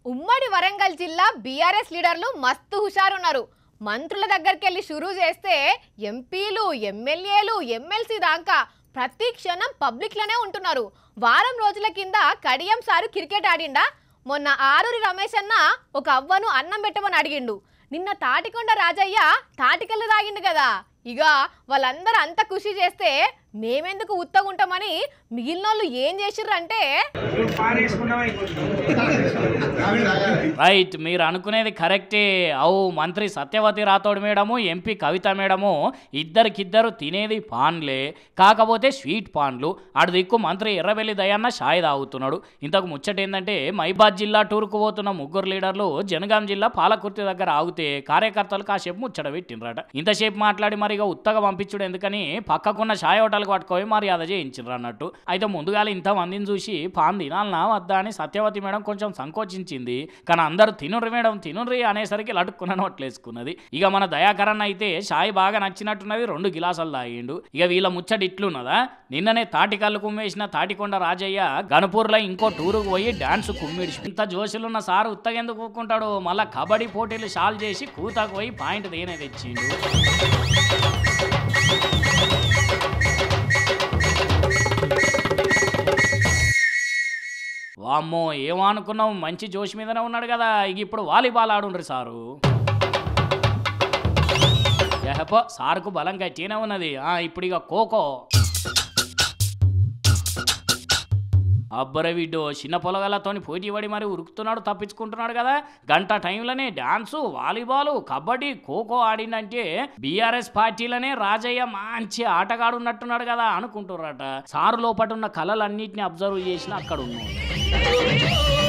ఉమ్మడి వరంగల్ జిల్లా బీఆర్ఎస్ లీడర్లు మస్తు హుషారున్నారు మంత్రుల దగ్గరికి వెళ్ళి షురూ చేస్తే ఎంపీలు ఎమ్మెల్యేలు ఎమ్మెల్సీ దాకా ప్రతి క్షణం పబ్లిక్లోనే ఉంటున్నారు వారం రోజుల కింద కడియం సారు క్రికెట్ ఆడిండా మొన్న ఆరూరి రమేష్ అన్న ఒక అవ్వను అన్నం పెట్టమని అడిగిండు నిన్న తాటికొండ రాజయ్య తాటికల్లు తాగిండు కదా ఇక వాళ్ళందరూ అంత కృషి చేస్తే మేమెందుకు ఉత్తగుంటామని మిగిలిన వాళ్ళు ఏం చేసిర్రంటే రైట్ మీరు అనుకునేది కరెక్టే అవు మంత్రి Satyavathi Rathod madam MP Kavitha madam ఇద్దరికిద్దరు తినేది పాన్లే కాకపోతే స్వీట్ పాన్లు ఆడు దిక్కు మంత్రి ఎర్రబెల్లి దయన్న షాయి తాగుతున్నాడు ఇంతకు ముచ్చట ఏంటంటే మైబాద్ జిల్లా టూర్కు పోతున్న ముగ్గురు లీడర్లు జనగాం జిల్లా పాలకుర్తి దగ్గర ఆగితే కార్యకర్తలు కాసేపు ముచ్చట పెట్టినరట ఇంతసేపు మాట్లాడి మరి ఇక ఉత్తగా పంపించుడు ఎందుకని పక్కకున్న షాయి హోటల్కి పట్టుకొని మర్యాద చేయించారు అన్నట్టు అయితే ముందుగా ఇంతమందిని చూసి పాన్ తినాలనా వద్దా అని సత్యవతి మేడం కొంచెం సంకోచించింది కానీ అందరూ తినుర్రి మేడం తినుర్రి అనేసరికి లటుక్కున్న నోట్లేసుకున్నది ఇక మన దయాకరణ అయితే షాయి బాగా నచ్చినట్టున్నది రెండు గిలాసాలు తాగిండు ఇక వీళ్ళ ముచ్చట ఇట్లున్నదా నిన్ననే తాటికల్లు కుమ్మేసిన తాటికొండ రాజయ్య గణపూర్లో ఇంకో టూరుకు పోయి డాన్స్ కుమ్మిడిచి ఇంత జోషులున్న సారు ఉత్తగెందుకు కూకుంటాడు మళ్ళా కబడ్డీ పోటీలు షాల్ చేసి కూతకు పోయి పాయింట్ దేనే తెచ్చిండు వామ్మో ఏమనుకున్నావు మంచి జోష్ మీదనే ఉన్నాడు కదా ఇక ఇప్పుడు వాలీబాల్ ఆడుండ్రి సారు ఎహపో సార్కు బలం గట్టినే ఉన్నది ఆ, ఇప్పుడు ఇక ఖోఖో అబ్బర వీడు చిన్న పొలగలతోని పోటీ పడి మరి ఉరుకుతున్నాడు తప్పించుకుంటున్నాడు కదా గంట టైంలోనే డాన్సు వాలీబాల్ కబడ్డీ ఖోఖో ఆడిందంటే బీఆర్ఎస్ పార్టీలోనే రాజయ్య మంచి ఆటగాడు ఉన్నట్టున్నాడు కదా అనుకుంటున్నారట సారు లోపట ఉన్న కళలన్నింటినీ అబ్జర్వ్ చేసిన అక్కడ ఉన్నాడు